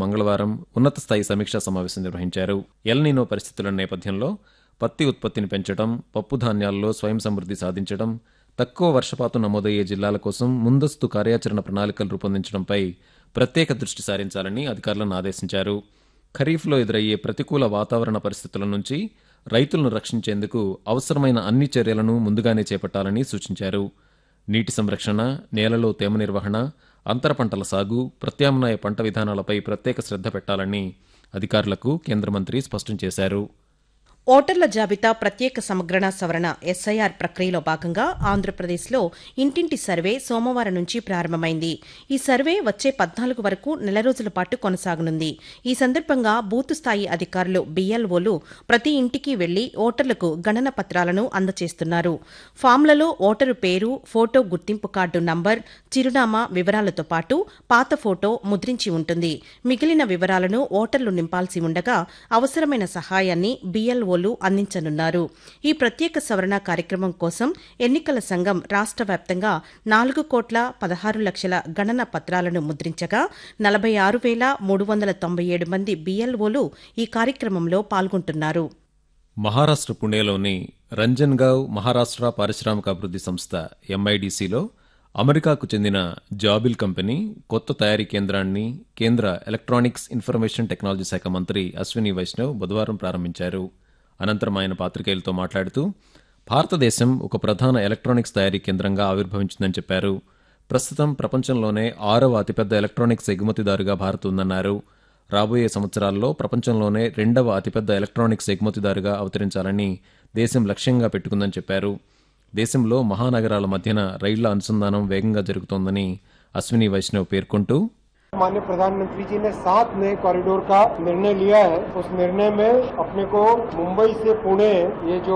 మంగళవారం ఉన్నత స్థాయి సమీక్షా సమావేశం నిర్వహించారు ఎల్నీనో పరిస్థితుల నేపథ్యంలో పత్తి ఉత్పత్తిని పెంచడం పప్పు ధాన్యాల్లో స్వయం సమృద్ధి సాధించడం తక్కువ వర్షపాతం నమోదయ్యే జిల్లాల కోసం ముందస్తు కార్యాచరణ ప్రణాళికలు రూపొందించడంపై ప్రత్యేక దృష్టి సారించాలని అధికారులను ఆదేశించారు ఖరీఫ్లో ఎదురయ్యే ప్రతికూల వాతావరణ పరిస్థితుల నుంచి రైతులను రక్షించేందుకు అవసరమైన అన్ని చర్యలను ముందుగానే చేపట్టాలని సూచించారు నీటి సంరక్షణ నేలలో తేమ నిర్వహణ అంతర పంటల సాగు ప్రత్యామ్నాయ పంట విధానాలపై ప్రత్యేక శ్రద్ధ పెట్టాలని అధికారులకు కేంద్ర మంత్రి స్పష్టం చేశారు ఓటర్ల జాబితా ప్రత్యేక సమగ్రణ సవరణ ఎస్ఐఆర్ ప్రక్రియలో భాగంగా ఆంధ్రప్రదేశ్లో ఇంటింటి సర్వే సోమవారం నుంచి ప్రారంభమైంది ఈ సర్వే వచ్చే పద్నాలుగు వరకు నెల రోజుల పాటు కొనసాగనుంది ఈ సందర్భంగా బూత్ స్థాయి అధికారులు బీఎల్ఓలు ప్రతి ఇంటికి వెళ్లి ఓటర్లకు గణన పత్రాలను అందజేస్తున్నారు ఫామ్లలో ఓటరు పేరు ఫోటో గుర్తింపు కార్డు నంబర్ చిరునామా వివరాలతో పాటు పాత ఫోటో ముద్రించి ఉంటుంది మిగిలిన వివరాలను ఓటర్లు నింపాల్సి ఉండగా అవసరమైన సహాయాన్ని బీఎల్ఓ ఓలు అందించనున్నారు ఈ ప్రత్యేక సవరణ కార్యక్రమం కోసం ఎన్నికల సంఘం రాష్ట్ర వ్యాప్తంగా నాలుగు కోట్ల పదహారు లక్షల గణన పత్రాలను ముద్రించగా నలభై ఆరు వేల మూడు వందల తొంభై ఏడు మంది బీఎల్ఓలు ఈ కార్యక్రమంలో పాల్గొంటున్నారు మహారాష్ట్ర పుణేలోని రంజన్గావ్ మహారాష్ట్ర పారిశ్రామిక అభివృద్ధి సంస్థ ఎంఐడిసిలో అమెరికాకు చెందిన జాబిల్ కంపెనీ కొత్త తయారీ కేంద్రాన్ని కేంద్ర ఎలక్ట్రానిక్స్ ఇన్ఫర్మేషన్ టెక్నాలజీ శాఖ మంత్రి అశ్విని వైష్ణవ్ బుధవారం ప్రారంభించారు అనంతరం ఆయన పాత్రికేయులతో మాట్లాడుతూ భారతదేశం ఒక ప్రధాన ఎలక్ట్రానిక్స్ తయారీ కేంద్రంగా ఆవిర్భవించిందని చెప్పారు ప్రస్తుతం ప్రపంచంలోనే ఆరవ అతిపెద్ద ఎలక్ట్రానిక్స్ ఎగుమతిదారుగా భారత్ ఉందన్నారు రాబోయే సంవత్సరాల్లో ప్రపంచంలోనే రెండవ అతిపెద్ద ఎలక్ట్రానిక్స్ ఎగుమతిదారుగా అవతరించాలని దేశం లక్ష్యంగా పెట్టుకుందని చెప్పారు దేశంలో మహానగరాల మధ్యన రైళ్ల అనుసంధానం వేగంగా జరుగుతోందని అశ్విని వైష్ణవ్ పేర్కొంటూ माननीय प्रधानमंत्री जी ने सात नए कॉरिडोर का निर्णय लिया है उस निर्णय में अपने को मुंबई से पुणे ये जो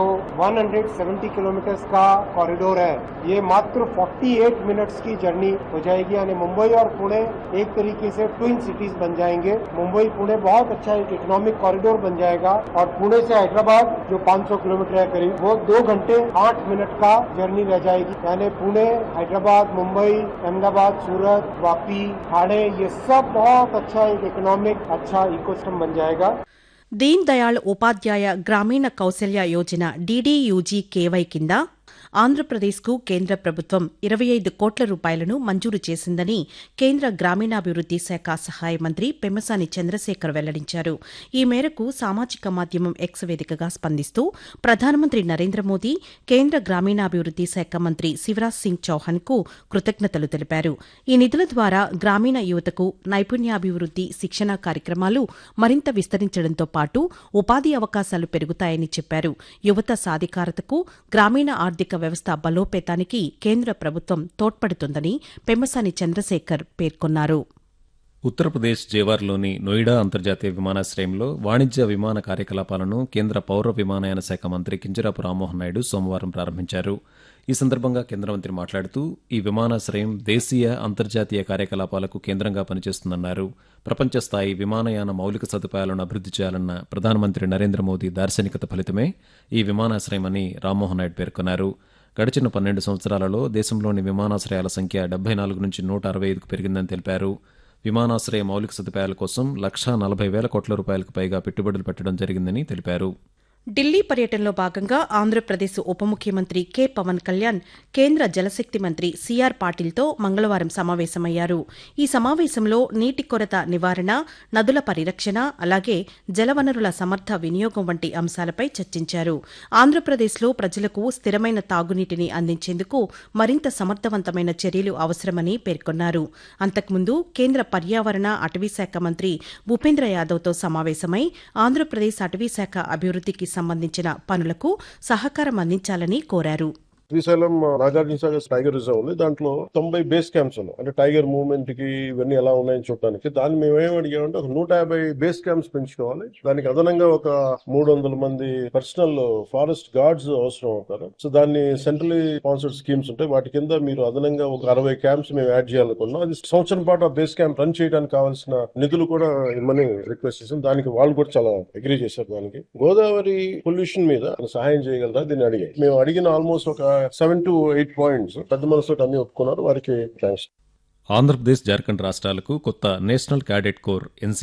170 किलोमीटर का कॉरिडोर है ये मात्र 48 मिनट्स की जर्नी हो जाएगी यानी मुंबई और पुणे एक तरीके से ट्विन सिटीज बन जाएंगे मुंबई पुणे बहुत अच्छा एक इकोनॉमिक कॉरिडोर बन जाएगा और पुणे से हैदराबाद जो 500 किलोमीटर है करीब वो दो घंटे आठ मिनट का जर्नी रह जाएगी यानी पुणे हैदराबाद मुंबई अहमदाबाद सूरत वापी ठाणे ये सब बहुत अच्छा एक इकोनॉमिक अच्छा इकोसिस्टम बन जाएगा దీన్ దయాళ్ ఉపాధ్యాయ గ్రామీణ కౌశల్య యోజన డీడీయూజీ కేవై కింద ఆంధ్రప్రదేశ్కు కేంద్ర ప్రభుత్వం ఇరవై ఐదు కోట్ల రూపాయలను మంజూరు చేసిందని కేంద్ర గ్రామీణాభివృద్ది శాఖ సహాయ మంత్రి పెమ్మసాని చంద్రశేఖర్ వెల్లడించారు ఈ మేరకు సామాజిక మాధ్యమం ఎక్స్ వేదికగా స్పందిస్తూ ప్రధానమంత్రి నరేంద్ర మోదీ కేంద్ర గ్రామీణాభివృద్ది శాఖ మంత్రి శివరాజ్ సింగ్ చౌహాన్ కు కృతజ్ఞతలు తెలిపారు ఈ నిధుల ద్వారా గ్రామీణ యువతకు నైపుణ్యాభివృద్ది శిక్షణ కార్యక్రమాలు మరింత విస్తరించడంతో పాటు ఉపాధి అవకాశాలు పెరుగుతాయని చెప్పారు యువత సాధికారతకు గ్రామీణ ఆర్థిక వ్యవస్థ బలోపేతానికి కేంద్ర ప్రభుత్వం తోడ్పడుతుందని పెమ్మసాని చంద్రశేఖర్ పేర్కొన్నారు ఉత్తరప్రదేశ్ జేవార్లోని నోయిడా అంతర్జాతీయ విమానాశ్రయంలో వాణిజ్య విమాన కార్యకలాపాలను కేంద్ర పౌర విమానయాన శాఖ మంత్రి కింజరాపు రామ్మోహన్ నాయుడు సోమవారం ప్రారంభించారు ఈ సందర్భంగా కేంద్ర మంత్రి మాట్లాడుతూ ఈ విమానాశ్రయం దేశీయ అంతర్జాతీయ కార్యకలాపాలకు కేంద్రంగా పనిచేస్తుందన్నారు ప్రపంచ స్థాయి విమానయాన మౌలిక సదుపాయాలను అభివృద్ధి చేయాలన్న ప్రధానమంత్రి నరేంద్ర మోదీ దార్శనికత ఫలితమే ఈ విమానాశ్రయమని రామ్మోహన్ నాయుడు పేర్కొన్నారు గడిచిన పన్నెండు సంవత్సరాలలో దేశంలోని విమానాశ్రయాల సంఖ్య డెబ్బై నాలుగు నుంచి నూట అరవై ఐదుకు పెరిగిందని తెలిపారు విమానాశ్రయ మౌలిక సదుపాయాల కోసం లక్షా నలభై వేల కోట్ల రూపాయలకు పైగా పెట్టుబడులు పెట్టడం జరిగిందని తెలిపారు ఢిల్లీ పర్యటనలో భాగంగా ఆంధ్రప్రదేశ్ ఉప ముఖ్యమంత్రి కె పవన్ కళ్యాణ్ కేంద్ర జలశక్తి మంత్రి సిఆర్ పాటిల్తో మంగళవారం సమావేశమయ్యారు ఈ సమావేశంలో నీటి కొరత నివారణ నదుల పరిరక్షణ అలాగే జలవనరుల సమర్థ వినియోగం వంటి అంశాలపై చర్చించారు ఆంధ్రప్రదేశ్లో ప్రజలకు స్థిరమైన తాగునీటిని అందించేందుకు మరింత సమర్థవంతమైన చర్యలు అవసరమని పేర్కొన్నారు అంతకుముందు కేంద్ర పర్యావరణ అటవీశాఖ మంత్రి భూపేంద్ర యాదవ్తో సమావేశమై ఆంధ్రప్రదేశ్ అటవీశాఖ అభివృద్ధికి సంబంధించిన పనులకు సహకారం అందించాలని కోరారు శ్రీశైలం నాగార్జున సాగర్ టైగర్ రిజర్వ్ ఉంది దాంట్లో తొంభై బేస్ క్యాంప్స్ ఉన్నాయి అంటే టైగర్ మూవ్మెంట్ కి ఇవన్నీ ఎలా ఉన్నాయని చూడడానికి దాన్ని మేము ఏం అడిగామంటే ఒక నూట యాభై బేస్ క్యాంప్స్ పెంచుకోవాలి దానికి అదనంగా ఒక మూడు వందల మంది పర్సనల్ ఫారెస్ట్ గార్డ్స్ అవసరం అవుతారు సో దాన్ని సెంట్రలీ స్పాన్సర్డ్ స్కీమ్స్ ఉంటాయి వాటి కింద మీరు అదనంగా ఒక అరవై క్యాంప్స్ మేము యాడ్ చేయాలనుకున్నాం అది సంవత్సరం పాటు ఆ బేస్ క్యాంప్ రన్ చేయడానికి కావాల్సిన నిధులు కూడా ఇమ్మని రిక్వెస్ట్ చేసాం దానికి వాళ్ళు కూడా చాలా అగ్రీ చేశారు దానికి గోదావరి పొల్యూషన్ మీద సహాయం చేయగలరా దీన్ని అడిగాయి మేము అడిగిన ఆల్మోస్ట్ ఒక సెవెన్ టు ఎయిట్ పాయింట్స్ పెద్ద మనసుతో అన్ని ఒప్పుకున్నారు వారికి థ్యాంక్స్ ఆంధ్రప్రదేశ్ జార్ఖండ్ రాష్ట్రాలకు కొత్త నేషనల్ క్యాడెట్ కోర్ ఎన్సీ